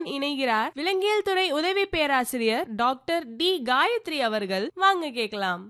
இணைகிறார் விலங்கியல் துறை உதவி பேராசிரியர் டாக்டர் டி காயத்ரி அவர்கள் வாங்க கேட்கலாம்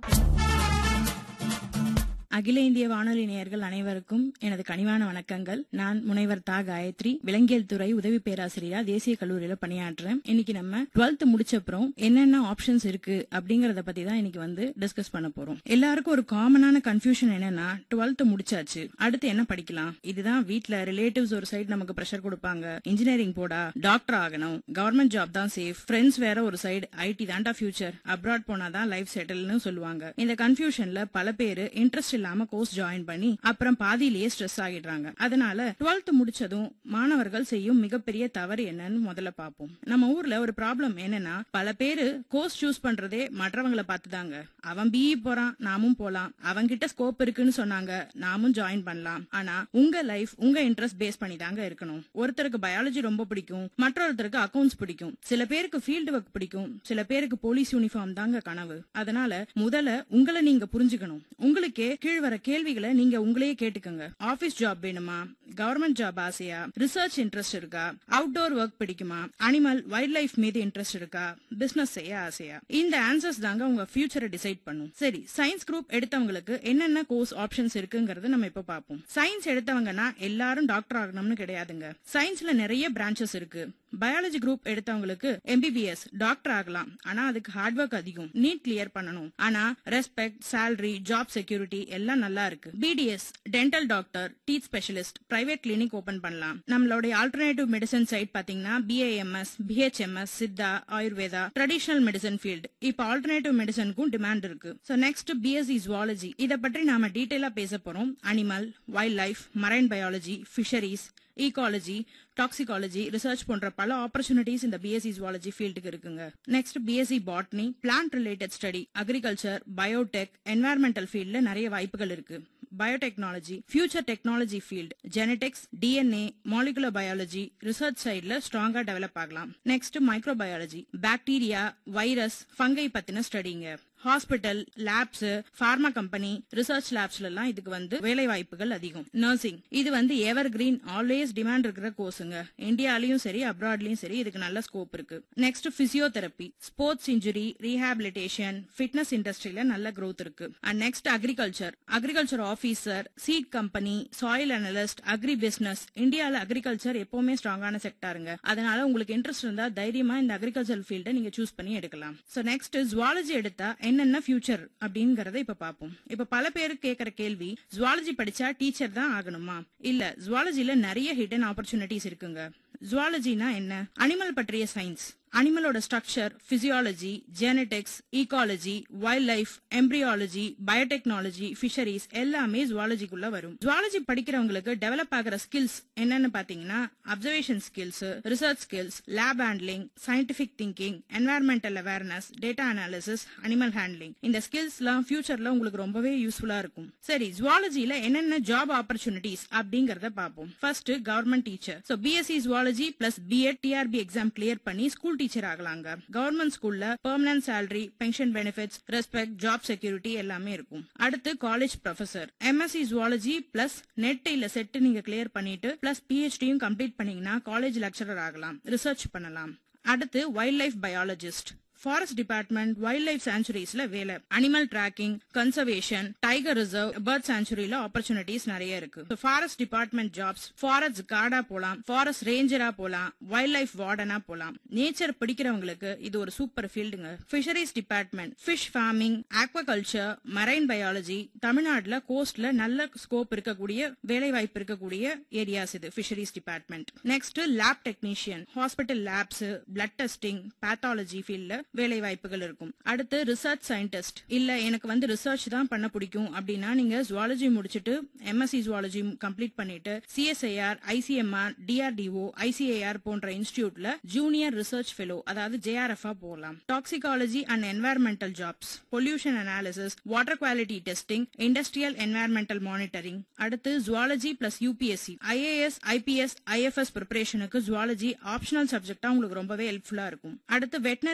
அகில இந்திய வானொலி நேயர்கள் அனைவருக்கும் எனது கனிவான வணக்கங்கள் நான் முனைவர் தா காயத்ரி விலங்கியல் துறை உதவி பேராசிரியரா தேசிய கல்லூரியில பணியாற்றுறேன் இன்னைக்கு நம்ம 12th முடிச்ச அப்புறம் என்னென்ன ஆப்ஷன்ஸ் இருக்கு அப்படிங்கறத பத்தி தான் இன்னைக்கு வந்து டிஸ்கஸ் பண்ண போறோம் எல்லாருக்கும் ஒரு காமனான கன்ஃபியூஷன் என்னன்னா 12th முடிச்சாச்சு அடுத்து என்ன படிக்கலாம் இதுதான் வீட்ல ரிலேட்டிவ்ஸ் ஒரு சைடு நமக்கு ப்ரெஷர் கொடுப்பாங்க இன்ஜினியரிங் போடா டாக்டர் ஆகணும் கவர்மெண்ட் ஜாப் தான் சேஃப் ஃப்ரெண்ட்ஸ் வேற ஒரு சைடு ஐடி தாண்டா ஃபியூச்சர் அப்ராட் போனாதான் லைஃப் செட்டில்னு சொல்லுவாங்க இந்த கன்ஃபியூஷன்ல பல பேர் இன்ட்ரெஸ்ட் இல்லாம கோர்ஸ் ஜாயின் பண்ணி அப்புறம் பாதியிலேயே ஸ்ட்ரெஸ் ஆகிடுறாங்க அதனால 12th முடிச்சதும் மாணவர்கள் செய்யும் மிகப்பெரிய தவறு என்னன்னு முதல்ல பார்ப்போம் நம்ம ஊர்ல ஒரு ப்ராப்ளம் என்னன்னா பல பேரு கோர்ஸ் சூஸ் பண்றதே மற்றவங்கள பார்த்துதாங்க அவன் பிஇ போறான் நாமும் போலாம் அவன்கிட்ட ஸ்கோப் இருக்குன்னு சொன்னாங்க நாமும் ஜாயின் பண்ணலாம் ஆனா உங்க லைஃப் உங்க இன்ட்ரெஸ்ட் பேஸ் பண்ணி தாங்க இருக்கணும் ஒருத்தருக்கு பயாலஜி ரொம்ப பிடிக்கும் மற்றொருத்தருக்கு அக்கவுண்ட்ஸ் பிடிக்கும் சில பேருக்கு ஃபீல்டு ஒர்க் பிடிக்கும் சில பேருக்கு போலீஸ் யூனிஃபார்ம் தாங்க கனவு அதனால முதல்ல உங்களை நீங்க புரிஞ்சுக்கணும் உங்களுக்கே கீழ் வர கேள்விகளை நீங்க உங்களையே கேட்டுக்கோங்க ஆபீஸ் ஜாப் வேணுமா கவர்மெண்ட் ஜாப் ஆசையா ரிசர்ச் இன்ட்ரெஸ்ட் இருக்கா அவுட்டோர் ஒர்க் பிடிக்குமா அனிமல் வைல்ட் லைஃப் மீது இன்ட்ரெஸ்ட் இருக்கா பிசினஸ் செய்ய ஆசையா இந்த ஆன்சர்ஸ் தாங்க உங்க ஃபியூச்சரை டிசைட் பண்ணும் சரி சயின்ஸ் குரூப் எடுத்தவங்களுக்கு என்னென்ன கோர்ஸ் ஆப்ஷன்ஸ் இருக்குங்கறத நம்ம இப்ப பார்ப்போம் சயின்ஸ் எடுத்தவங்கன்னா எல்லாரும் டாக்டர் ஆகணும்னு கிடையாதுங்க சயின்ஸ்ல நிறைய பிரான்ச்சஸ் இருக்கு பயாலஜி குரூப் எடுத்தவங்களுக்கு எம்பிபிஎஸ் டாக்டர் ஆகலாம் ஆனா அதுக்கு ஹார்ட் ஒர்க் அதிகம் நீட் கிளியர் பண்ணணும் ஆனா ரெஸ்பெக்ட் salary ஜாப் செக்யூரிட்டி எல்லாம் நல்லா இருக்கு BDS dental doctor teeth specialist private clinic open பண்ணலாம் நம்மளுடைய ஆல்டர்னேட்டிவ் மெடிசன் சைட் பாத்தீங்கன்னா BAMS BHMS Siddha Ayurveda traditional medicine field இப்ப ஆல்டர்னேட்டிவ் மெடிசனுக்கும் டிமாண்ட் இருக்கு சோ நெக்ஸ்ட் பிஎஸ்சி ஜுவாலஜி இத பற்றி நாம டீடைலா பேச போறோம் animal wildlife marine biology fisheries ecology toxicology research போன்ற பல ஆப்பர்ச்சுனிட்டிஸ் இந்த பிஎஸ்சி ஜுவாலஜி ஃபீல்டுக்கு இருக்குங்க next BSc botany plant related study agriculture biotech environmental ஃபீல்ட்ல நிறைய வாய்ப்புகள் இருக்கு biotechnology future technology field genetics DNA molecular biology research சைட்ல ஸ்ட்ராங்கா டெவலப் ஆகலாம் நெக்ஸ்ட் மைக்ரோபயாலஜி பாக்டீரியா வைரஸ் ஃபங்கை பத்தின ஸ்டடிங்க hospital labs pharma company research லேப்ஸ்ல எல்லாம் இதுக்கு வந்து வேலை வாய்ப்புகள் அதிகம் நர்சிங் இது வந்து எவர் கிரீன் ஆல்வேஸ் டிமாண்ட் இருக்கிற கோர்ஸுங்க இந்தியாலயும் சரி அப்ராட்லயும் சரி இதுக்கு நல்ல ஸ்கோப் இருக்கு next physiotherapy sports injury rehabilitation fitness இண்டஸ்ட்ரியில நல்ல growth இருக்கு and next agriculture agriculture officer seed company soil analyst agri business இந்தியால அக்ரிகல்ச்சர் எப்பவுமே ஸ்ட்ராங்கான செக்டாருங்க அதனால உங்களுக்கு இன்ட்ரெஸ்ட் இருந்தா தைரியமா இந்த அக்ரிகல்ச்சர் ஃபீல்ட நீங்க சூஸ் பண்ணி எடுக்கலாம் சோ நெக்ஸ்ட் ஜுவாலஜி எடுத்தா என்னென்ன ஃபியூச்சர் அப்படிங்கறத இப்ப பாப்போம் இப்ப பல பேருக்கு கேக்குற கேள்வி ஜுவாலஜி படிச்சா டீச்சர் தான் ஆகணுமா இல்ல ஜுவாலஜில நிறைய ஹிடன் ஆப்பர்ச்சுனிட்டிஸ் இருக்குங்க ஜுவாலஜினா என்ன அனிமல் பற்றிய சயின்ஸ் அனிமலோட structure physiology genetics ecology wild life embryology biotechnology fisheries எல்லாமே ஜுவாலஜிக்குள்ள வரும் ஜுவாலஜி படிக்கிறவங்களுக்கு டெவலப் ஆகிற ஸ்கில்ஸ் என்னன்னு பாத்தீங்கன்னா observation skills research skills lab handling scientific thinking environmental awareness data analysis animal handling இந்த ஸ்கில்ஸ்லாம் ஃபியூச்சர்ல உங்களுக்கு ரொம்பவே யூஸ்ஃபுல்லா இருக்கும் சரி ஜுவாலஜில என்னென்ன ஜாப் ஆப்பர்ச்சுனிட்டிஸ் அப்படிங்கறத பார்ப்போம் first government teacher so BSc zoology plus BEd TRB exam clear பண்ணி ஸ்கூல் டீச்சர் ஆகலாங்க கவர்மெண்ட் ஸ்கூல்ல permanent salary pension benefits respect job security எல்லாமே இருக்கும் அடுத்து college professor MSc zoology plus NET இல்ல செட் நீங்க கிளியர் பண்ணிட்டு பிளஸ் பிஹெச்டியும் கம்ப்ளீட் பண்ணீங்கன்னா காலேஜ் லெக்சரர் ஆகலாம் ரிசர்ச் பண்ணலாம் அடுத்து wild life biologist forest department wild life சான்ச்சுரிஸ்ல வேலை animal tracking conservation tiger reserve bird சான்ச்சுரியில ஆப்பர்ச்சுனிட்டிஸ் நிறைய இருக்கு ஃபாரஸ்ட் டிபார்ட்மெண்ட் ஜாப்ஸ் ஃபாரஸ்ட் கார்டா போலாம் ஃபாரஸ்ட் ரேஞ்சரா போலாம் வைல்ட் லைஃப் வார்டனா போலாம் நேச்சர் பிடிக்கிறவங்களுக்கு இது ஒரு சூப்பர் ஃபீல்டுங்க fisheries department fish farming aquaculture marine biology தமிழ்நாட்டுல கோஸ்ட்ல நல்ல ஸ்கோப் இருக்கக்கூடிய வேலை வாய்ப்பு இருக்கக்கூடிய ஏரியாஸ் இது fisheries department next lab technician hospital labs blood testing pathology ஃபீல்ட்ல வேலை வாய்ப்புகள் இருக்கும் அடுத்து ரிசர்ச் சயின்டிஸ்ட் இல்ல எனக்கு வந்து ரிசர்ச் தான் பண்ண பிடிக்கும் அப்படின்னா நீங்க ஜுவாலஜி முடிச்சிட்டு எம்எஸ்சி ஜுவாலஜி கம்ப்ளீட் பண்ணிட்டு சிஎஸ்ஐஆர் ஐசிஎம்ஆர் டிஆர்டிஓ ஐசிஐஆர் போன்ற இன்ஸ்டிடியூட்ல ஜூனியர் ரிசர்ச் ஃபெலோ அதாவது ஜேஆர்எஃப் போகலாம் toxicology and environmental jobs pollution analysis water quality testing industrial environmental monitoring அடுத்து zoology plus UPSC IAS IPS IFS ப்ரிப்பரேஷனுக்கு ஜுவாலஜி ஆப்ஷனல் சப்ஜெக்டா உங்களுக்கு ரொம்பவே ஹெல்ப்ஃபுல்லா இருக்கும் அடுத்து வெட்டினரி ரிலேட்டட்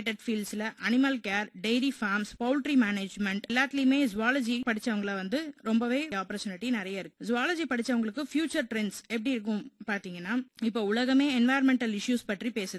ரிலேட்டட் ஃபீல்ட்ஸ்ல animal care dairy farms poultry management எல்லாத்துலயுமே ஜுவாலஜி படிச்சவங்கள வந்து ரொம்பவே ஆப்பர்ச்சுனிட்டி நிறைய இருக்கு ஜுவாலஜி படிச்சவங்களுக்கு ஃபியூச்சர் ட்ரெண்ட்ஸ் எப்படி இருக்கும் பாத்தீங்கன்னா இப்போ உலகமே என்வாயர்மெண்டல் இஷ்யூஸ் பற்றி பேசுது